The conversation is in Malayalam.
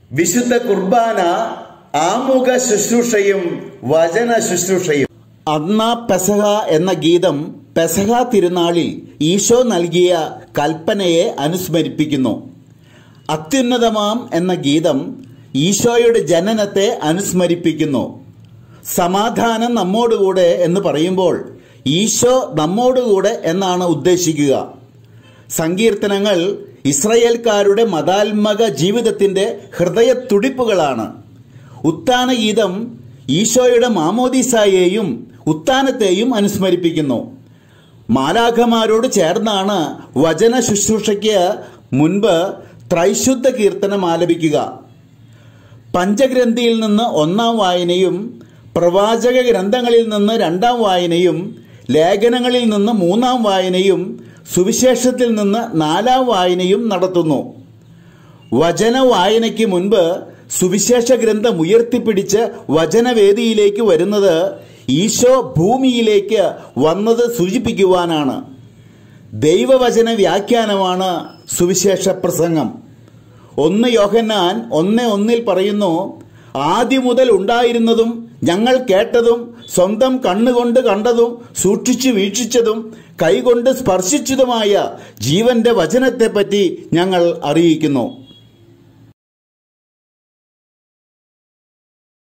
വിശുദ്ധ കുർബാന ആമുഖ ശുശ്രൂഷയും വചന ശുശ്രൂഷയും അന്ന പെസഹ എന്ന ഗീതം പെസഹ തിരുനാളിൽ ഈശോ നൽകിയ കൽപ്പനയെ അനുസ്മരിപ്പിക്കുന്നു അത്യുന്നതമാം എന്ന ഗീതം ഈശോയുടെ ജനനത്തെ അനുസ്മരിപ്പിക്കുന്നു സമാധാനം നമ്മോടുകൂടെ എന്ന് പറയുമ്പോൾ ഈശോ നമ്മോടുകൂടെ എന്നാണ് ഉദ്ദേശിക്കുക സങ്കീർത്തനങ്ങൾ ഇസ്രയേൽക്കാരുടെ മതാത്മക ജീവിതത്തിന്റെ ഹൃദയത്തുടിപ്പുകളാണ് ഉത്താന ഗീതം ഈശോയുടെ മാമോദീസായെയും ഉത്താനത്തെയും അനുസ്മരിപ്പിക്കുന്നു മാലാഖമാരോട് ചേർന്നാണ് വചന ശുശ്രൂഷയ്ക്ക് മുൻപ് ത്രൈശുദ്ധ കീർത്തനം ആലപിക്കുക പഞ്ചഗ്രന്ഥിയിൽ നിന്ന് ഒന്നാം വായനയും പ്രവാചക ഗ്രന്ഥങ്ങളിൽ നിന്ന് രണ്ടാം വായനയും ലേഖനങ്ങളിൽ നിന്ന് മൂന്നാം വായനയും സുവിശേഷത്തിൽ നിന്ന് നാലാം വായനയും നടത്തുന്നു വചന വായനയ്ക്ക് മുൻപ് സുവിശേഷ ഗ്രന്ഥം ഉയർത്തിപ്പിടിച്ച് വചനവേദിയിലേക്ക് വരുന്നത് ഈശോ ഭൂമിയിലേക്ക് വന്നത് സൂചിപ്പിക്കുവാനാണ് ദൈവവചന വ്യാഖ്യാനമാണ് സുവിശേഷ പ്രസംഗം ഒന്ന് യോഹന്നാൻ ഒന്ന് ഒന്നിൽ പറയുന്നു ആദ്യം മുതൽ ഉണ്ടായിരുന്നതും ഞങ്ങൾ കേട്ടതും സ്വന്തം കണ്ണുകൊണ്ട് കണ്ടതും സൂക്ഷിച്ചു വീക്ഷിച്ചതും കൈകൊണ്ട് സ്പർശിച്ചതുമായ ജീവന്റെ വചനത്തെപ്പറ്റി ഞങ്ങൾ അറിയിക്കുന്നു